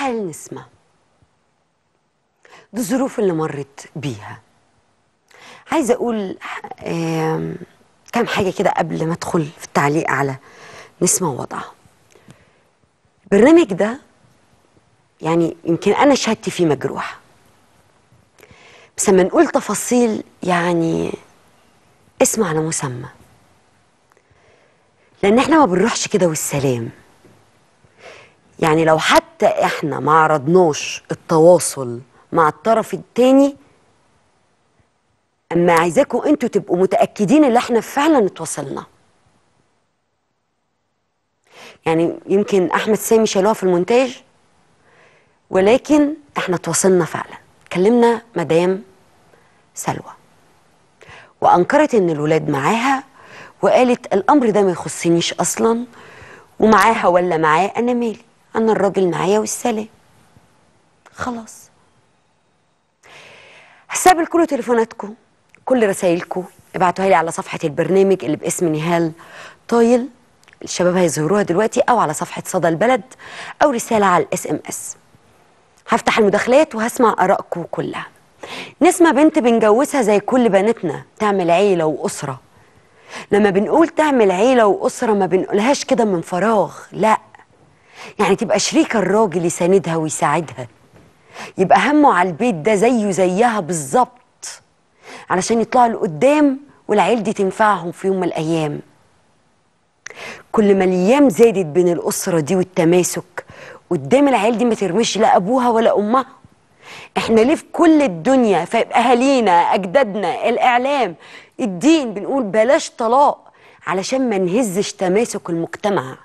حال نسمة دي الظروف اللي مرت بيها عايزة أقول آم، كام حاجة كده قبل ما أدخل في التعليق على نسمة ووضعها البرنامج ده يعني يمكن أنا شهادتي فيه مجروحة بس لما نقول تفاصيل يعني اسم على مسمى لأن احنا ما بنروحش كده والسلام يعني لو حتى احنا ما عرضناش التواصل مع الطرف التاني اما عايزاكم انتوا تبقوا متاكدين ان احنا فعلا اتواصلنا يعني يمكن احمد سامي شالوها في المونتاج ولكن احنا اتواصلنا فعلا كلمنا مدام سلوى وانكرت ان الولاد معاها وقالت الامر ده ما يخصنيش اصلا ومعاها ولا معاه انا مالي انا الراجل معايا والسلام خلاص هستقبل كل تليفوناتكم كل رسائلكم ابعتوها لي على صفحه البرنامج اللي باسم نهال طايل الشباب هيظهروها دلوقتي او على صفحه صدى البلد او رساله على الاس ام اس هفتح المداخلات وهسمع ارائكم كلها نسمة بنت بنجوزها زي كل بناتنا تعمل عيلة وأسرة لما بنقول تعمل عيلة وأسرة ما بنقولهاش كده من فراغ لا يعني تبقى شريكة الراجل يساندها ويساعدها يبقى همه على البيت ده زيه زيها بالظبط علشان يطلعوا لقدام والعيل دي تنفعهم في يوم من الأيام كل ما الأيام زادت بين الأسرة دي والتماسك قدام العيال دي ما ترميش لا أبوها ولا أمها احنا ليه في كل الدنيا في اهالينا اجدادنا الاعلام الدين بنقول بلاش طلاق علشان ما نهزش تماسك المجتمع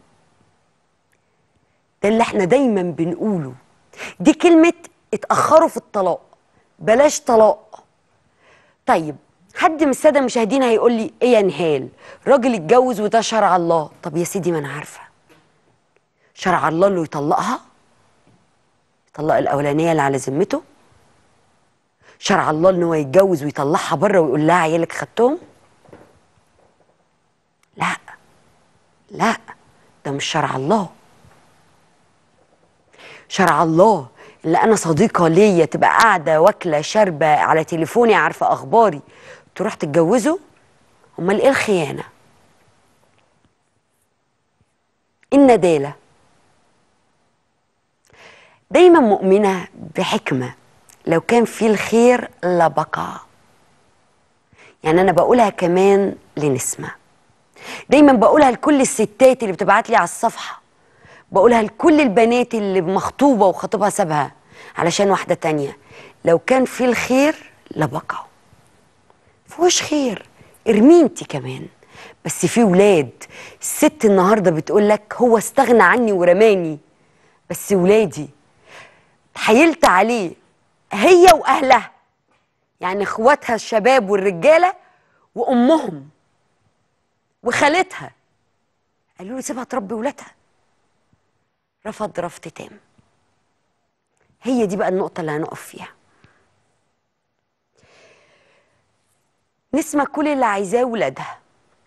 ده اللي احنا دايما بنقوله دي كلمة اتأخروا في الطلاق بلاش طلاق طيب حد من السادة المشاهدين هيقول لي ايه يا نهال راجل اتجوز وده شرع الله طب يا سيدي ما انا عارفة شرع الله اللي يطلقها طلق الاولانيه اللي على ذمته شرع الله ان هو يتجوز ويطلعها بره ويقول لها عيالك خدتهم لا لا ده مش شرع الله شرع الله اللي انا صديقه ليا تبقى قاعده واكله شاربه على تليفوني عارفه اخباري تروح تتجوزه امال ايه الخيانه النداله دايما مؤمنة بحكمة لو كان في الخير لبقى يعني أنا بقولها كمان لنسمة دايما بقولها لكل الستات اللي بتبعت لي على الصفحة بقولها لكل البنات اللي مخطوبة وخطيبها سابها علشان واحدة تانية لو كان في الخير لبقى فوش خير ارمي انت كمان بس في ولاد الست النهارده بتقول لك هو استغنى عني ورماني بس ولادي حيلت عليه هي واهلها يعني اخواتها الشباب والرجاله وامهم وخالتها قالوا له سيبها تربي ولادها رفض رفض تام هي دي بقى النقطه اللي هنقف فيها نسمع كل اللي عايزاه ولادها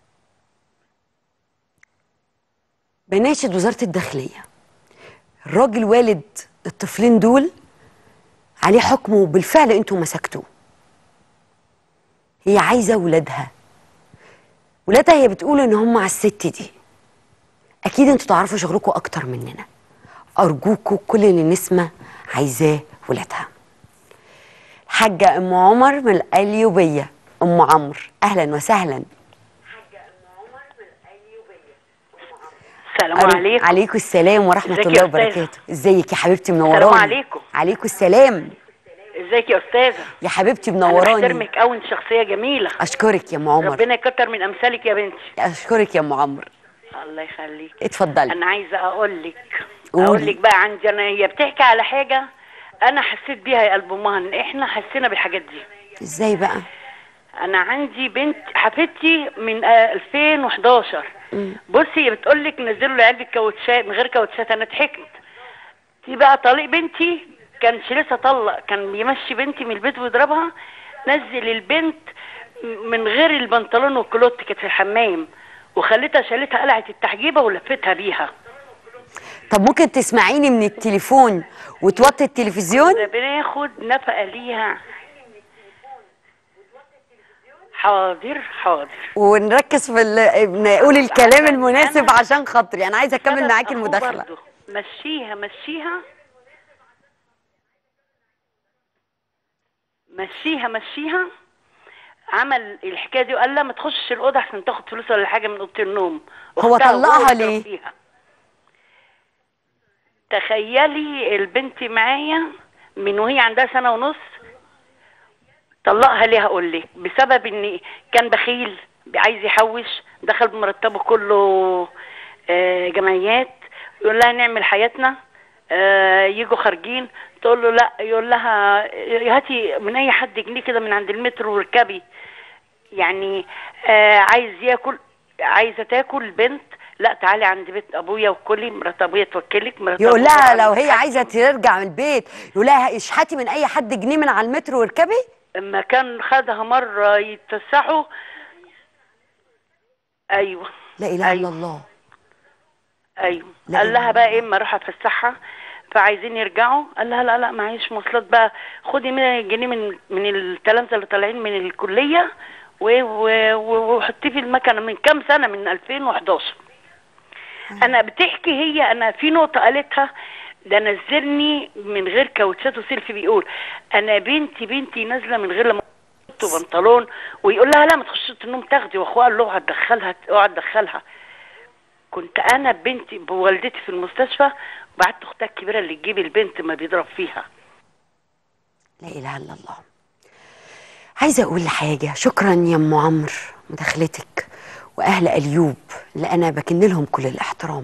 بناشد وزاره الداخليه الراجل والد الطفلين دول عليه حكم وبالفعل انتوا مسكتوه هي عايزه ولادها ولادها هي بتقول ان هم على الست دي اكيد انتوا تعرفوا شغلكم اكتر مننا ارجوكوا كل اللي نسمه عايزاه ولادها الحاجه ام عمر من القليوبيه ام عمرو اهلا وسهلا السلام ألو. عليكم عليكم السلام ورحمه ازيك الله يا أستاذة؟ وبركاته ازيك يا حبيبتي منوراني السلام عليكم. عليكم السلام ازيك يا استاذه يا حبيبتي انا منوراني بحترمك قوي انت شخصيه جميله اشكرك يا ام عمر ربنا يكتر من امثالك يا بنتي اشكرك يا ام عمرو الله يخليك اتفضلي انا عايزه اقول لك قولي. اقول لك بقى عندي انا هي بتحكي على حاجه انا حسيت بيها يا قلب امها ان احنا حسينا بالحاجات دي ازاي بقى انا عندي بنت حفيدتي من آه، 2011 بصي هي بتقول لك نزلوا العيال بالكاوتشات من غير كاوتشات انا ضحكت في بقى طليق بنتي كانش لسه طلق كان بيمشي بنتي من البيت ويضربها نزل البنت من غير البنطلون والكلوت كانت في الحمام وخلتها شالتها قلعت التحجيبه ولفتها بيها طب ممكن تسمعيني من التليفون وتوطي التلفزيون ده بناخد نفقه ليها حاضر حاضر ونركز في ال- نقول الكلام عشان المناسب أنا- عشان خاطري انا عايزه اكمل سبب معاكي أخوه المداخله برضه. مشيها مشيها مشيها مشيها عمل الحكايه دي وقال لا ما تخشش الاوضه عشان تاخد فلوس ولا حاجه من اوضه النوم هو أختها طلقها وهو اللي ليه؟ فيها. تخيلي البنت معايا من وهي عندها سنه ونص طلقها ليه هقول لك بسبب ان كان بخيل عايز يحوش دخل بمرتبه كله آه، جمعيات يقول لها نعمل حياتنا آه، يجوا خارجين تقول له لا يقول لها هاتي من اي حد جنيه كده من عند المترو واركبي يعني آه، عايز ياكل عايزه تاكل البنت لا تعالي عند بيت ابويا وكلي مرات ابويا توكلك مرات يقول أبويا لها طبعاً لو هي بتحكم. عايزه ترجع من البيت يقول لها اشحتي من اي حد جنيه من على المترو واركبي اما كان خدها مره يتفسحوا ايوه لا اله الا أيوة. الله ايوه لا قال إله لها بقى ايه اما اروح اتفسحها فعايزين يرجعوا قال لها لا لا معيش مواصلات بقى خدي 100 جنيه من من التلامذه اللي طالعين من الكليه و- و- و- وحطيه في المكنه من كام سنه من 2011 انا بتحكي هي انا في نقطه قالتها ده نزلني من غير كاوتشات وسيلفي بيقول انا بنتي بنتي نازله من غير لما وبنطلون ويقول لها لا ما تخشيش النوم تاخدي واخوها قال له اوعى تدخلها اوعى تدخلها كنت انا بنتي بوالدتي في المستشفى وبعت اختها الكبيره اللي تجيب البنت ما بيضرب فيها لا اله الا الله عايزه اقول حاجه شكرا يا ام عمرو مداخلتك واهل اليوب اللي انا بكن لهم كل الاحترام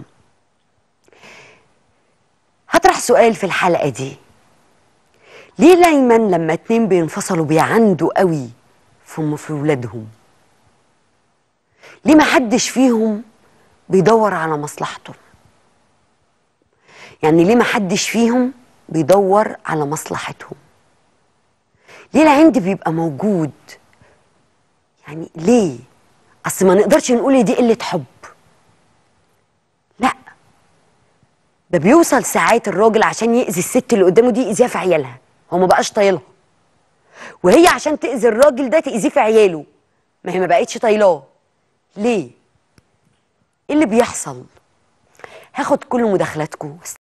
هطرح سؤال في الحلقه دي ليه دايما لما اتنين بينفصلوا بيعندوا قوي في في ولادهم ليه ما حدش فيهم بيدور على مصلحته يعني ليه ما حدش فيهم بيدور على مصلحتهم ليه العند بيبقى موجود يعني ليه اصل ما نقدرش نقول دي قله حب لا ده بيوصل ساعات الراجل عشان يأذي الست اللي قدامه دي يأذيها في عيالها هو ما بقاش طايلها وهي عشان تأذي الراجل ده تأذيه في عياله ما هي ما بقتش طايلاه ليه ايه اللي بيحصل هاخد كل مداخلاتكم